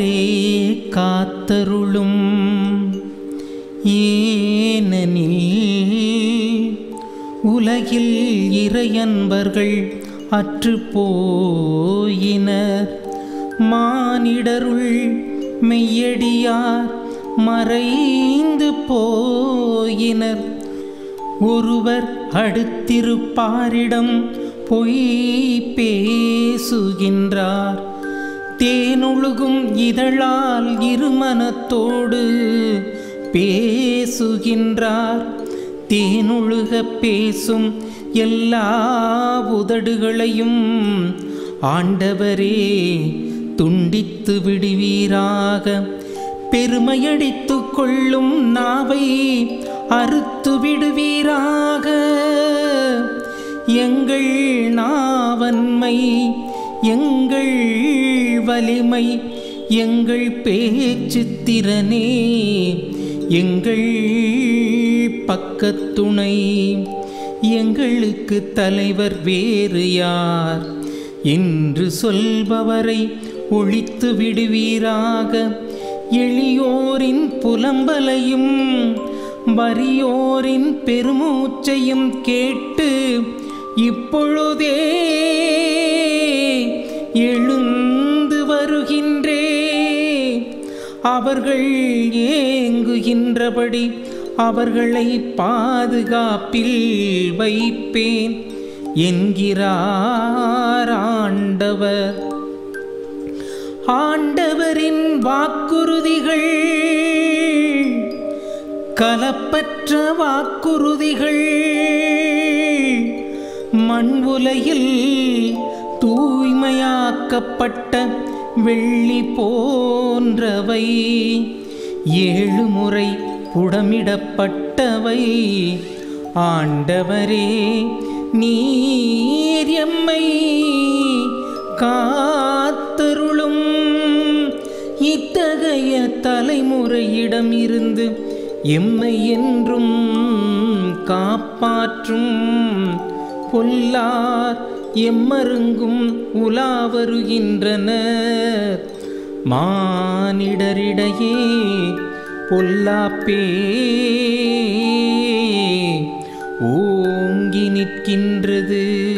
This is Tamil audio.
ஆண்டவரே காத்தருளும் ஏனெனில் உலகில் இறையன்பர்கள் அற்று போயினர் மானிடருள் மெய்யடியார் மறைந்து போயினர் ஒருவர் அடுத்திருப்பாரிடம் பொய் பேசுகின்றார் தேனொழுகும் இதழால் இருமனத்தோடு பேசுகின்றார் தேனொழுக பேசும் எல்லா உதடுகளையும் ஆண்டவரே துண்டித்து விடுவீராக பெருமையடித்து கொள்ளும் நாவை அறுத்து விடுவீராக எங்கள் நாவன்மை எங்கள் வலிமை எங்கள் பேச்சு திறனே எங்கள் பக்கத்துணை எங்களுக்கு தலைவர் வேறு யார் என்று சொல்பவரை ஒழித்து விடுவீராக எளியோரின் புலம்பலையும் வறியோரின் பெருமூச்சையும் கேட்டு இப்பொழுதே எழுந்து வருகின்றே அவர்கள் ஏங்குகின்றபடி அவர்களை பாதுகாப்பில் வைப்பேன் என்கிறார் ஆண்டவர் ஆண்டவரின் வாக்குறுதிகள் கலப்பற்ற வாக்குறுதிகள் மண் உலையில் தூய்மையாக்கப்பட்ட வெள்ளி போன்றவை ஏழு முறை புடமிடப்பட்டவை ஆண்டவரே நீர் எம்மை காத்தருளும் இத்தகைய தலைமுறையிடமிருந்து எம்மை என்றும் காப்பாற்றும் பொல்லார் எம்மருங்கும் உலா வருகின்றனர் மானிடரிடையே பொல்லாப்பே ஓங்கி நிற்கின்றது